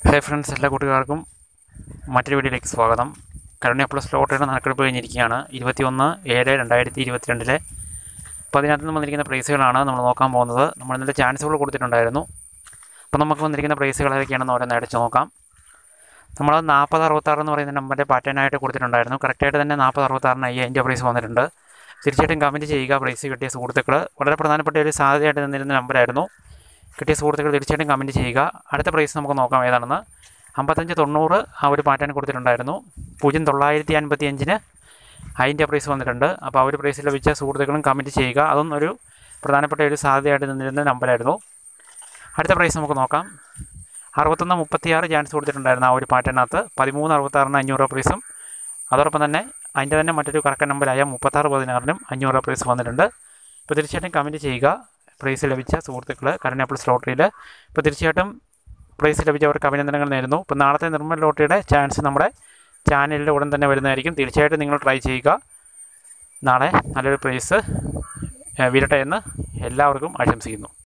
ഹേ friends എല്ലാ കൂട്ടുകാർക്കും മറ്റൊരു വീഡിയോയിലേക്ക് സ്വാഗതം കരുണ്യ പ്ലസ് ലോട്ടറിയുടെ നറുക്കെടുപ്പ് കഴിഞ്ഞിരിക്കുകയാണ് ഇരുപത്തിയൊന്ന് ഏഴ് രണ്ടായിരത്തി ഇരുപത്തിരണ്ടിലെ അപ്പോൾ അതിനകത്ത് നിന്ന് വന്നിരിക്കുന്ന പ്രൈസുകളാണ് നമ്മൾ നോക്കാൻ പോകുന്നത് നമ്മൾ ഇന്നലെ ചാൻസുകൾ കൊടുത്തിട്ടുണ്ടായിരുന്നു അപ്പോൾ നമുക്ക് വന്നിരിക്കുന്ന പ്രൈസുകൾ ഏതൊക്കെയാണെന്ന് ഓരോന്ന് അടിച്ച് നോക്കാം നമ്മൾ നാൽപ്പത് അറുപത്താറ് എന്ന് പറയുന്ന നമ്പറിൻ്റെ പാറ്റേണായിട്ട് കൊടുത്തിട്ടുണ്ടായിരുന്നു കറക്റ്റായിട്ട് തന്നെ നാൽപ്പത് അറുപത്താറിന് അയ്യായിരം രൂപ പ്രൈസ് വന്നിട്ടുണ്ട് തീർച്ചയായിട്ടും കമൻറ്റ് ചെയ്യുക പ്രൈസ് കിട്ടിയ സുഹൃത്തുക്കൾ വളരെ പ്രധാനപ്പെട്ട ഒരു സാധ്യതയായിട്ട് നിന്നിരുന്ന നമ്പറായിരുന്നു കിട്ടിയ സുഹൃത്തുക്കൾ തീർച്ചയായിട്ടും കമൻറ്റ് ചെയ്യുക അടുത്ത പ്രൈസ് നമുക്ക് നോക്കാം ഏതാണെന്ന് അമ്പത്തഞ്ച് തൊണ്ണൂറ് ആ ഒരു പാറ്റേൺ കൊടുത്തിട്ടുണ്ടായിരുന്നു പൂജ്യം തൊള്ളായിരത്തി അൻപത്തി അഞ്ചിന് അതിൻ്റെ പ്രൈസ് വന്നിട്ടുണ്ട് അപ്പോൾ ആ ഒരു പ്രൈസ് ലഭിച്ച സുഹൃത്തുക്കളും കമൻറ്റ് ചെയ്യുക അതൊന്നും ഒരു പ്രധാനപ്പെട്ട ഒരു സാധ്യതയായിട്ട് നിന്നിരുന്ന നമ്പറായിരുന്നു അടുത്ത പ്രൈസ് നമുക്ക് നോക്കാം അറുപത്തൊന്ന് മുപ്പത്തിയാറ് ചാൻസ് കൊടുത്തിട്ടുണ്ടായിരുന്നു ആ ഒരു പാറ്റേണിനകത്ത് പതിമൂന്ന് അറുപത്താറിന് അഞ്ഞൂറ് രൂപ പ്രൈസും അതോടൊപ്പം തന്നെ അതിൻ്റെ തന്നെ മറ്റൊരു കറക്റ്റ് നമ്പറായ മുപ്പത്താറ് പതിനാറിനും അഞ്ഞൂറ് രൂപ പ്രൈസ് വന്നിട്ടുണ്ട് ഇപ്പോൾ തീർച്ചയായിട്ടും കമൻറ്റ് ചെയ്യുക പ്രൈസ് ലഭിച്ച സുഹൃത്തുക്കൾ കരുണ്യ പ്ലസ് ലോട്ടറിയിൽ ഇപ്പോൾ തീർച്ചയായിട്ടും പ്രൈസ് ലഭിച്ചവർക്ക് അഭിനന്ദനങ്ങൾ നേരുന്നു ഇപ്പോൾ നാളത്തെ നിർമ്മൽ ലോട്ടറിയുടെ ചാൻസ് നമ്മുടെ ചാനലിൽ ഉടൻ തന്നെ വരുന്നതായിരിക്കും തീർച്ചയായിട്ടും നിങ്ങൾ ട്രൈ ചെയ്യുക നാളെ നല്ലൊരു പ്രൈസ് വീരട്ടെ എന്ന് എല്ലാവർക്കും ആശംസിക്കുന്നു